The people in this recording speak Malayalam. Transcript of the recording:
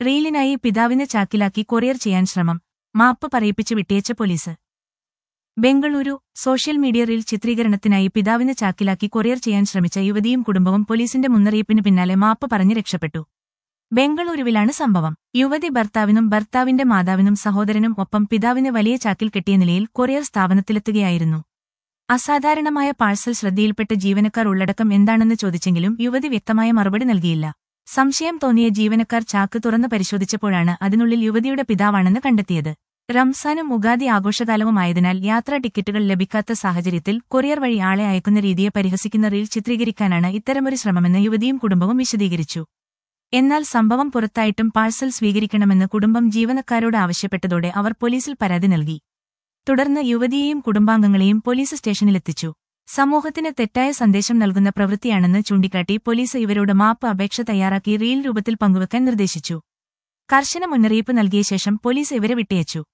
റീലിനായി പിതാവിനെ ചാക്കിലാക്കി കൊറിയർ ചെയ്യാൻ ശ്രമം മാപ്പ് പറയിപ്പിച്ച് വിട്ടേച്ച police Bengaluru social media reel ചിത്രീകരണത്തിനായി പിതാവിനെ ചാക്കിലാക്കി കൊറിയർ ചെയ്യാൻ ശ്രമിച്ച യുവതിയും കുടുംബവും പോലീസിന്റെ മുന്നറിയിപ്പിന് പിന്നാലെ മാപ്പ് പറഞ്ഞ് രക്ഷപ്പെട്ടു ബംഗളൂരുവിലാണ് സംഭവം യുവതി ഭർത്താവിനും ഭർത്താവിന്റെ മാതാവിനും സഹോദരനും ഒപ്പം പിതാവിനെ വലിയ ചാക്കിൽ കെട്ടിയ നിലയിൽ കൊറിയർ സ്ഥാപനത്തിലെത്തുകയായിരുന്നു അസാധാരണമായ പാഴ്സൽ ശ്രദ്ധയിൽപ്പെട്ട ജീവനക്കാർ ഉള്ളടക്കം എന്താണെന്ന് ചോദിച്ചെങ്കിലും യുവതി വ്യക്തമായ മറുപടി നൽകിയില്ല സംശയം തോന്നിയ ജീവനക്കാർ ചാക്ക് തുറന്ന് പരിശോധിച്ചപ്പോഴാണ് അതിനുള്ളിൽ യുവതിയുടെ പിതാവാണെന്ന് കണ്ടെത്തിയത് റംസാനും ഉഗാദി ആഘോഷകാലവുമായതിനാൽ യാത്രാ ടിക്കറ്റുകൾ ലഭിക്കാത്ത സാഹചര്യത്തിൽ കൊറിയർ വഴി ആളെ അയക്കുന്ന രീതിയെ പരിഹസിക്കുന്ന റീൽ ചിത്രീകരിക്കാനാണ് ഇത്തരമൊരു ശ്രമമെന്ന് യുവതിയും കുടുംബവും വിശദീകരിച്ചു എന്നാൽ സംഭവം പുറത്തായിട്ടും പാഴ്സൽ സ്വീകരിക്കണമെന്ന് കുടുംബം ജീവനക്കാരോട് ആവശ്യപ്പെട്ടതോടെ അവർ പോലീസിൽ പരാതി നൽകി തുടർന്ന് യുവതിയെയും കുടുംബാംഗങ്ങളെയും പോലീസ് സ്റ്റേഷനിലെത്തിച്ചു സമൂഹത്തിന് തെറ്റായ സന്ദേശം നൽകുന്ന പ്രവൃത്തിയാണെന്ന് ചൂണ്ടിക്കാട്ടി പോലീസ് ഇവരോട് മാപ്പ് അപേക്ഷ തയ്യാറാക്കി റീൽ രൂപത്തിൽ പങ്കുവെക്കാൻ നിർദ്ദേശിച്ചു കർശന മുന്നറിയിപ്പ് നൽകിയ ശേഷം പോലീസ് ഇവരെ വിട്ടയച്ചു